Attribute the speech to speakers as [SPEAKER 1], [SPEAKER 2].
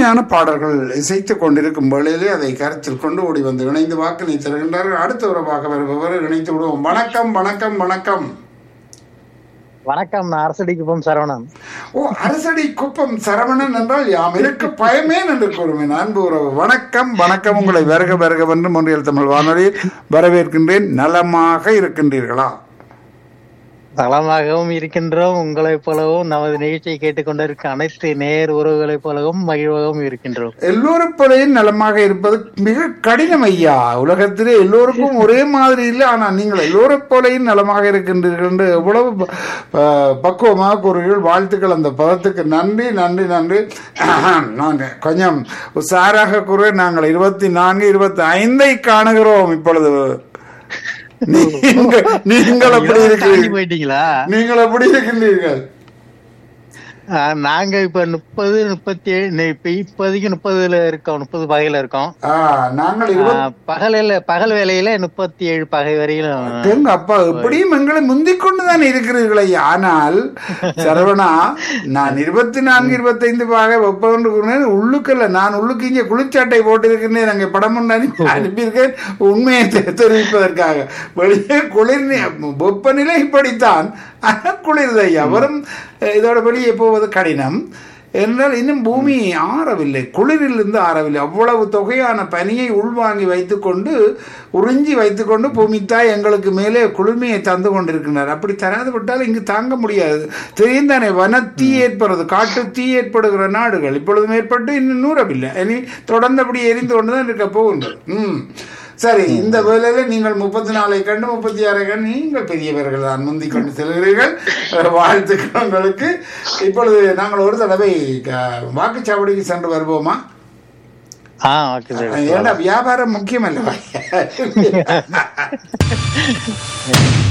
[SPEAKER 1] அருமையான பாடல்கள் இசைத்துக் கொண்டிருக்கும் வேளையிலே அதை கருத்தில் கொண்டு ஓடி வந்து இணைந்து வாக்கினை தருகின்றார்கள் அடுத்த உறவாக வருபவர் இணைத்து விடுவோம் வணக்கம் வணக்கம் வணக்கம்
[SPEAKER 2] வணக்கம் நான் அரசடி குப்பம் சரவணன்
[SPEAKER 1] ஓ அரசடி குப்பம் சரவணன் என்றால் யாம் இருக்க பயமேன் என்று கூறுவேன் அன்பு உறவு வணக்கம் வணக்கம் உங்களை வருக வருக வென்று மொன்றியல் தமிழ் வானொலியில் வரவேற்கின்றேன் நலமாக இருக்கின்றீர்களா
[SPEAKER 2] நலமாகவும் இருக்கின்றோம் உங்களைப் போலவும் நமது நிகழ்ச்சியை கேட்டுக்கொண்டிருக்க அனைத்து நேர் உறவுகளைப் போலவும் மகிழ்வாகவும் இருக்கின்றோம்
[SPEAKER 1] எல்லோரும் போலையும் நலமாக இருப்பது மிக கடினம் ஐயா உலகத்திலே எல்லோருக்கும் ஒரே மாதிரி இல்லை ஆனால் நீங்கள் எல்லோரும் போலையும் நலமாக இருக்கின்றீர்கள் என்று எவ்வளவு ப- ப- பக்குவமாக கூறுகிறீர்கள் வாழ்த்துக்கள் அந்த பதத்துக்கு நன்றி நன்றி நன்றி நான் கொஞ்சம் உஷாராக கூறுவேன் நாங்கள் இருபத்தி நான்கு இருபத்தி ஐந்தை காணுகிறோம் இப்பொழுது நீங்கள் நீங்கள் எப்படி
[SPEAKER 2] தாண்டி
[SPEAKER 1] இருக்கிறீர்கள்
[SPEAKER 2] போயிட்டீங்களா
[SPEAKER 1] நீங்கள் எப்படி இருக்கின்றீர்கள்
[SPEAKER 2] ஆஹ், நாங்க இப்ப முப்பது முப்பத்தி ஏழு நி- இப்ப இப்போதைக்கு முப்பதுல இருக்கோம் முப்பது பகையில இருக்கோம்
[SPEAKER 1] ஆ, நாங்கள் இருபத்தி
[SPEAKER 2] ஆஹ், பகலில பகல் வேலையில முப்பத்தி ஏழு பகை வரையிலும்
[SPEAKER 1] எங்க அப்பா எப்படியும் எங்களை முந்திக் கொண்டுதான் இருக்கிறீர்களே ஆனால் சரவணா நான் இருபத்தி நான்கு இருபத்தைந்து பாக வெப்பம் கூறினேன் உள்ளுக்கல்ல நான் உள்ளுக்கு இங்கே குளிச்சாட்டை போட்டிருக்கிறேன் அங்கே படம் ஒன்று அனுப்பி அனுப்பியிருக்கேன் உண்மையை தெ- தெரிவிப்பதற்காக வெளியே குளிர் நி- வெப்பநிலை இப்படித்தான் ஆனால் குளிர்து ஐயா வரும் அஹ், இதோட வெளியே போவது கடினம் என்றால் இன்னும் பூமி ஆறவில்லை குளிரிலிருந்து ஆறவில்லை அவ்வளவு தொகையான பனியை உள்வாங்கி வைத்துக்கொண்டு உறிஞ்சி வைத்துக்கொண்டு பூமி தாய் எங்களுக்கு மேலே குளிர்மையை தந்து கொண்டிருக்கிறார் அப்படி தராது விட்டால் இங்கு தாங்க முடியாது தெரியும் தானே வனத்தீ ஏற்படுறது காட்டு தீ ஏற்படுகிற நாடுகள் இப்பொழுதும் ஏற்பட்டு இன்னும் நூறவில்லை இனி தொடர்ந்தபடி எரிந்து கொண்டு தான் இருக்க போகின்றது ம் சரி இந்த வேளையில நீங்கள் முப்பத்தி நாலை கண்டு முப்பத்தி ஆறை கண்டு நீங்கள் பெரியவர்கள் தான் முந்தி கொண்டு செல்கிறீர்கள் வாழ்த்துக்கள் உங்களுக்கு இப்பொழுது நாங்கள் ஒரு தடவை க- வாக்குச்சாவடிக்கு சென்று வருவோமா
[SPEAKER 2] ஆஹ் ஓகே சார்
[SPEAKER 1] ஏன்னா வியாபாரம் முக்கியம் அல்லவா